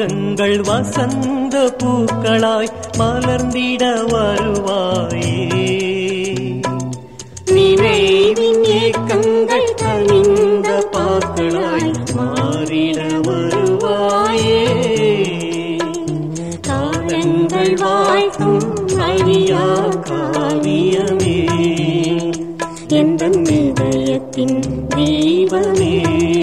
சோகங்கள் வசந்த பூக்களாய் மலர்ந்திட வருவாயே நினைவின் ஏக்கங்கள் கனிந்த பாக்களாய் மாறிட வருவாயே காலங்கள் வாழ்த்தும் அழியா காவியமே எந்த இதயத்தின் தீபமே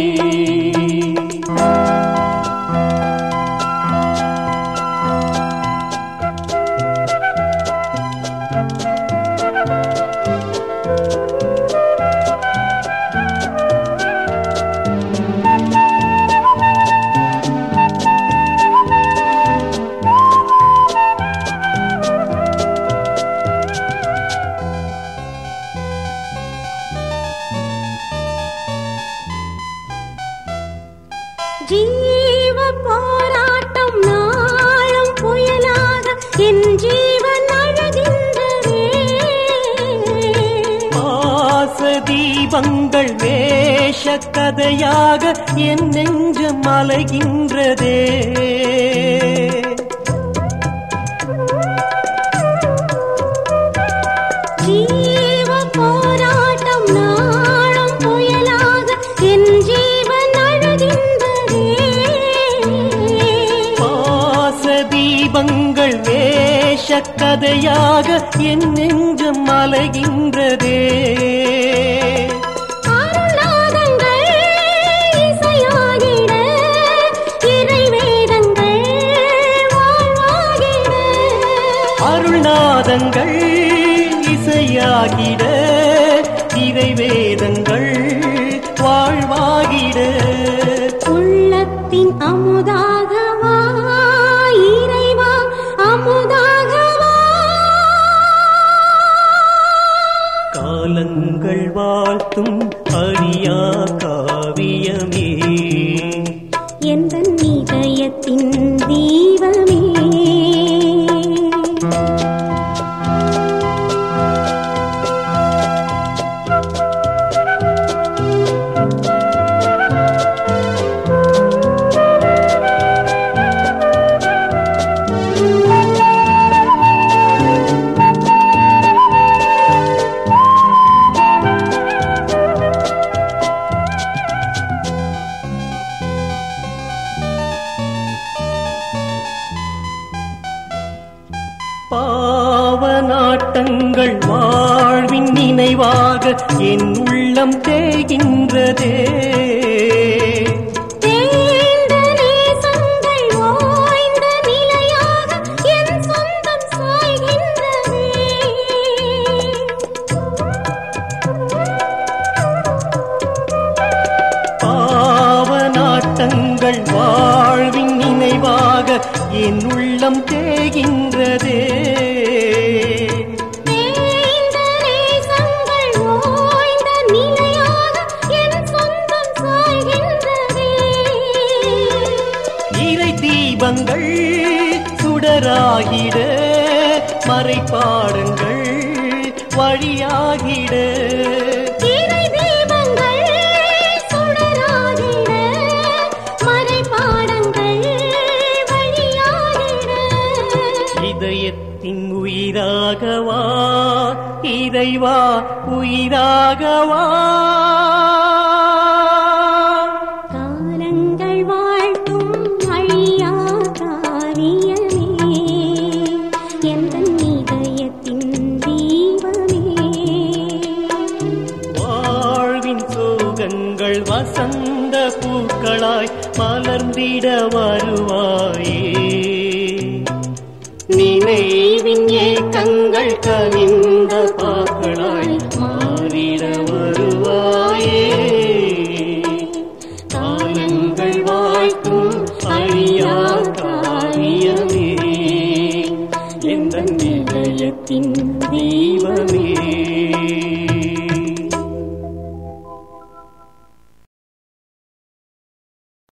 ஜீவ போராட்டம் நாளும் புயலாக என் ஜீவன் அழகின்றதே மாச தீபங்கள் வேஷ கதையாக என் நெஞ்சம் அலைகின்றதே ஜீவ போராட்டம் நாளும் புயலாக என் ஜீவன் அழகின்றதே மாச தீபங்கள் வேஷ கதையாக என் நெஞ்சம் அலைகின்றதே அருளாதங்கள் இசையாகிட இறைவேதங்கள் வாழ்வாகிட அருள்நாதங்கள் இசையாகிட இறைவேதங்கள் வாழ்வாகிட உள்ளத்தின் அமுதாகவா இறைவா அமுதாகவா காலங்கள் வாழ்த்தும் அழியா காவியமே எந்த இதயத்தின் தீபமே பாவநாட்டங்கள் வாழ்வின் நினைவாக என் உள்ளம் தேகின்றதே தேய்ந்த நேசங்கள் ஓய்ந்த நிலையாக என் சொந்தம் சாய்கின்றதே பாவநாட்டங்கள் வாழ்வின் நினைவாக என் உள்ளம் தேகின்றதே தேய்ந்த நேசங்கள் ஓய்ந்த நிலையாக என் சொந்தம் சாய்கின்றதே இறை தீபங்கள் சுடராகிட மறைப்பாடங்கள் வழியாகிட இறை தீபங்கள் சுடராகிட மறைபாடங்கள் வழியாகிட இதயத்தின் உயிராகவா இறைவா உயிராகவா காலங்கள் வாழ்த்தும் அழியா காவியமே எந்த இதயத்தின் தீபமே வாழ்வின் சோகங்கள் வசந்த பூக்களாய் மலர்ந்திட வருவாயே நினைவின் ஏக்கங்கள் கனிந்த பாக்களாய் மாறிட வருவாயே காலங்கள் வாழ்த்தும் அழியா காவியமே எந்த நிலையத்தின் தெய்வமே